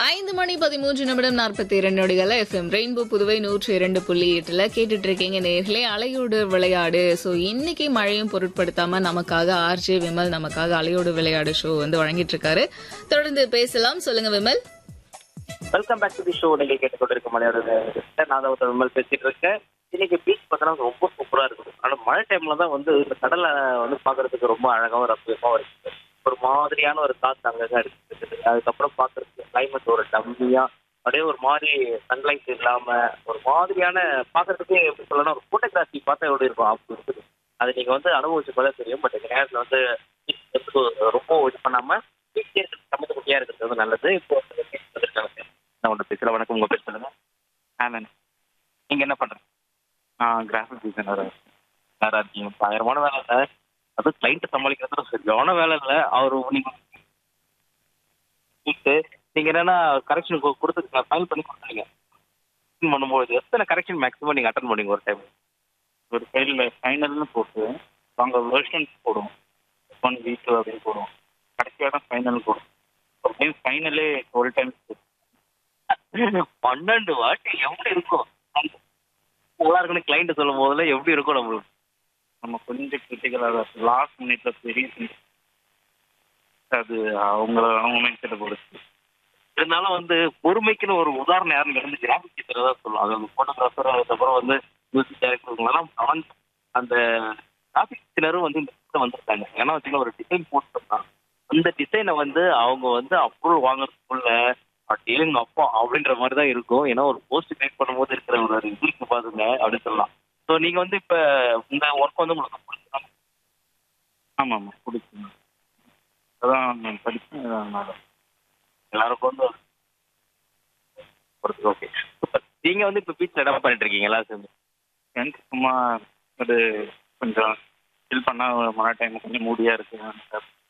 ஐந்து மணி பதிமூன்று நிமிடம் நாற்பத்தி இரண்டு நொடிகள் எஃப்எம் ரெயின்போ புதுவை நூற்றி இரண்டு புள்ளி எட்டுல கேட்டுட்டு இருக்கீங்க நேர்களே அலையோடு விளையாடு சோ இன்னைக்கு மழையும் பொருட்படுத்தாம நமக்காக ஆர்ஜே விமல் நமக்காக அலையோடு விளையாடு ஷோ வந்து வழங்கிட்டு இருக்காரு தொடர்ந்து பேசலாம் சொல்லுங்க Vimal welcome back to the show நீங்க கேட்டுக்கொண்டிருக்க மலையோட நான் தான் விமல் பேசிட்டு இருக்கேன் இன்னைக்கு பீச் பார்த்தோன்னா ரொம்ப சூப்பரா இருக்குது ஆனா மழை டைம்ல தான் வந்து இந்த கடலை வந்து பாக்குறதுக்கு ரொம்ப அழகாவும் ரசிகமாவும் இருக்குது ஒரு மாதிரியான ஒரு காத்து அங்கங்க இருக்குது அதுக்கப்புறம் பாக்குறதுக்கு கிளைமேட் ஒரு டம்மியா அப்படியே ஒரு மாதிரி சன்லைட் இல்லாம ஒரு மாதிரியான பாக்குறதுக்கு எப்படி சொல்லணும் ஒரு போட்டோகிராஃபி பார்த்தா எப்படி இருக்கும் அப்படி இருக்குது அது நீங்க வந்து அனுபவிச்சு பார்த்தா தெரியும் பட் இந்த நேரத்துல வந்து beach ரொம்ப இது பண்ணாம வீட்டிலே இருக்கிறது சமத்து குட்டியா இருக்கிறது வந்து நல்லது இப்போ வந்து beach வந்திருக்காங்க நான் ஒன்று பேசுகிறேன் வணக்கம் உங்க பேர் சொல்லுங்க ஆமன் நீங்க என்ன பண்றீங்க நான் கிராஃபிக் டிசைனர் வேற இருக்கீங்க பயங்கரமான வேலை இல்லை அது கிளைண்ட் சமாளிக்கிறது சரியான வேலை இல்லை அவர் நீங்க நீங்க என்னன்னா கரெக்ஷன் கொடுத்து ஃபைல் பண்ணி கொடுத்துருங்க பண்ணும்போது எத்தனை கரெக்ஷன் மேக்ஸிமம் நீங்க அட்டன் பண்ணீங்க ஒரு டைம் ஒரு ஃபைலில் ஃபைனல்னு போட்டு நாங்கள் வெர்ஷன்ஸ் போடுவோம் ஒன் வீக் அப்படின்னு போடுவோம் கடைசியாக தான் ஃபைனல் போடுவோம் ஒரு டைம் ஃபைனலே டுவெல் டைம்ஸ் பன்னெண்டு வாட்டி எப்படி இருக்கும் நல்லா இருக்குன்னு கிளைண்ட் சொல்லும் போதுல எப்படி இருக்கும் நம்மளுக்கு நம்ம கொஞ்சம் கிரிட்டிக்கலாக லாஸ்ட் மினிட்ல பெரிய thing. அது அவங்கள அவங்க மைண்ட் செட்டை பொறுத்து இருந்தாலும் வந்து பொறுமைக்குன்னு ஒரு உதாரணம் யாருன்னு இருந்து கிராஃபிக் டிசைனர் தான் சொல்லலாம் அது ஃபோட்டோகிராஃபர் அதுக்கப்புறம் வந்து மியூசிக் டைரக்டர்லாம் அவன் அந்த கிராஃபிக் டிசைனரும் வந்து இந்த இடத்துல வந்திருக்காங்க ஏன்னா வச்சுக்கோங்க ஒரு டிசைன் போட்டுருந்தான் அந்த டிசைனை வந்து அவங்க வந்து அப்ரூவல் வாங்குறதுக்குள்ள டீலிங் அப்பா அப்படின்ற மாதிரி தான் இருக்கும் ஏன்னா ஒரு போஸ்ட் கிரியேட் பண்ணும்போது இருக்கிற ஒரு இது இருக்கு பாருங்க அப்படின்னு சொல்லலாம் ஸோ நீங்க வந்து இப்ப இந்த ஒர்க் வந்து உங்களுக்கு பிடிச்சிருக்கா? ஆமாம் ஆமாம் பிடிக்கும் அதான் நான் படித்தேன் அதனால எல்லாருக்கும் வந்து ஒரு ஓகே சூப்பர் நீங்க வந்து இப்ப பீச்ல இடம் பண்ணிட்டு இருக்கீங்க எல்லாரும் சேர்ந்து எனக்கு சும்மா அது கொஞ்சம் ஃபில் பண்ணால் மழை டைம் கொஞ்சம் மூடியாக இருக்கு